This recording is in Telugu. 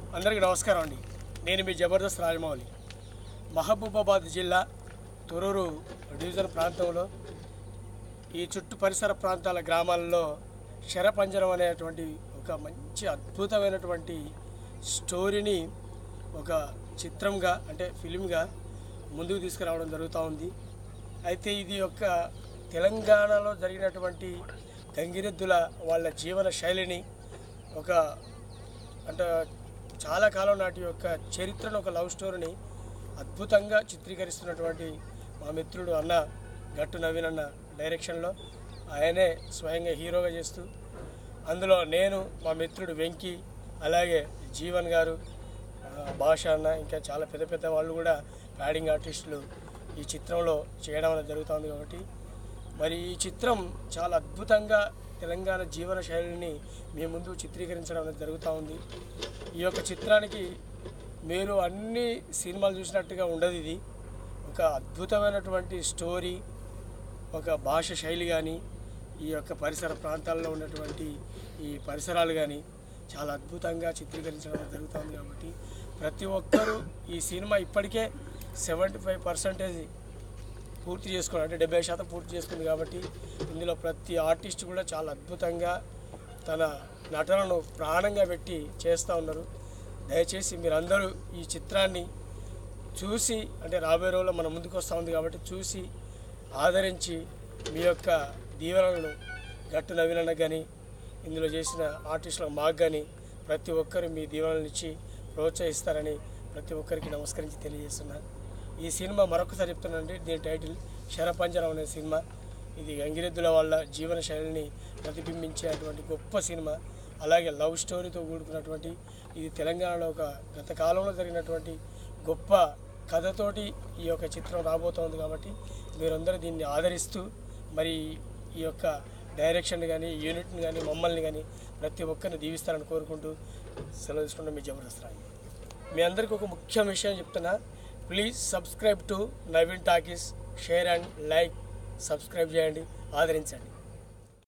అందరికీ నమస్కారం అండి నేను మీ జబర్దస్త్ రాజమౌళి మహబూబాబాద్ జిల్లా తొరూరు డివిజన్ ప్రాంతంలో ఈ చుట్టు పరిసర ప్రాంతాల గ్రామాల్లో శరపంజరం అనేటువంటి ఒక మంచి అద్భుతమైనటువంటి స్టోరీని ఒక చిత్రంగా అంటే ఫిలింగా ముందుకు తీసుకురావడం జరుగుతూ ఉంది అయితే ఇది ఒక తెలంగాణలో జరిగినటువంటి గంగిరెద్దుల వాళ్ళ జీవన శైలిని ఒక అంటే చాలా కాలం నాటి యొక్క చరిత్రను ఒక లవ్ స్టోరీని అద్భుతంగా చిత్రీకరిస్తున్నటువంటి మా మిత్రుడు అన్న గట్టు నవీన్ అన్న డైరెక్షన్లో ఆయనే స్వయంగా హీరోగా చేస్తూ అందులో నేను మా మిత్రుడు వెంకీ అలాగే జీవన్ గారు ఆ, భాష అన్న ఇంకా చాలా పెద్ద పెద్ద వాళ్ళు కూడా ప్యాడింగ్ ఆర్టిస్టులు ఈ చిత్రంలో చేయడం అనేది జరుగుతుంది కాబట్టి మరి ఈ చిత్రం చాలా అద్భుతంగా తెలంగాణ జీవన శైలిని మీ ముందు చిత్రీకరించడం అనేది జరుగుతూ ఉంది ఈ యొక్క చిత్రానికి మీరు అన్ని సినిమాలు చూసినట్టుగా ఉండదు ఇది ఒక అద్భుతమైనటువంటి స్టోరీ ఒక భాష శైలి కానీ ఈ యొక్క పరిసర ప్రాంతాల్లో ఉన్నటువంటి ఈ పరిసరాలు కానీ చాలా అద్భుతంగా చిత్రీకరించడం జరుగుతుంది కాబట్టి ప్రతి ఒక్కరూ ఈ సినిమా ఇప్పటికే సెవెంటీ ఫైవ్ పర్సెంటేజ్ పూర్తి చేసుకోవడం అంటే డెబ్బై శాతం పూర్తి చేసుకుంది కాబట్టి ఇందులో ప్రతి ఆర్టిస్ట్ కూడా చాలా అద్భుతంగా తన నటనను ప్రాణంగా పెట్టి చేస్తూ ఉన్నారు దయచేసి మీరందరూ ఈ చిత్రాన్ని చూసి అంటే రాబోయే రోజుల్లో మన ముందుకు వస్తూ ఉంది కాబట్టి చూసి ఆదరించి మీ యొక్క దీవెనలను గట్టు నవీనన్న కానీ ఇందులో చేసిన ఆర్టిస్టులకు మాకు కానీ ప్రతి ఒక్కరు మీ దీవెనలను ఇచ్చి ప్రోత్సహిస్తారని ప్రతి ఒక్కరికి నమస్కరించి తెలియజేస్తున్నాను ఈ సినిమా మరొకసారి చెప్తున్నానండి దీని టైటిల్ శరపంజరం అనే సినిమా ఇది గంగిరెద్దుల వాళ్ళ జీవన శైలిని ప్రతిబింబించేటువంటి గొప్ప సినిమా అలాగే లవ్ స్టోరీతో కూడుకున్నటువంటి ఇది తెలంగాణలో ఒక గత కాలంలో జరిగినటువంటి గొప్ప కథతోటి ఈ యొక్క చిత్రం రాబోతోంది కాబట్టి మీరందరూ దీన్ని ఆదరిస్తూ మరి ఈ యొక్క డైరెక్షన్ కానీ యూనిట్ని కానీ మమ్మల్ని కానీ ప్రతి ఒక్కరిని దీవిస్తారని కోరుకుంటూ సెలవు తీసుకుంటాం మీ జబర్దస్త్ రాయి మీ అందరికీ ఒక ముఖ్య విషయం చెప్తున్నా please subscribe to Naveen talkies share and like subscribe చేయండి ఆదరించండి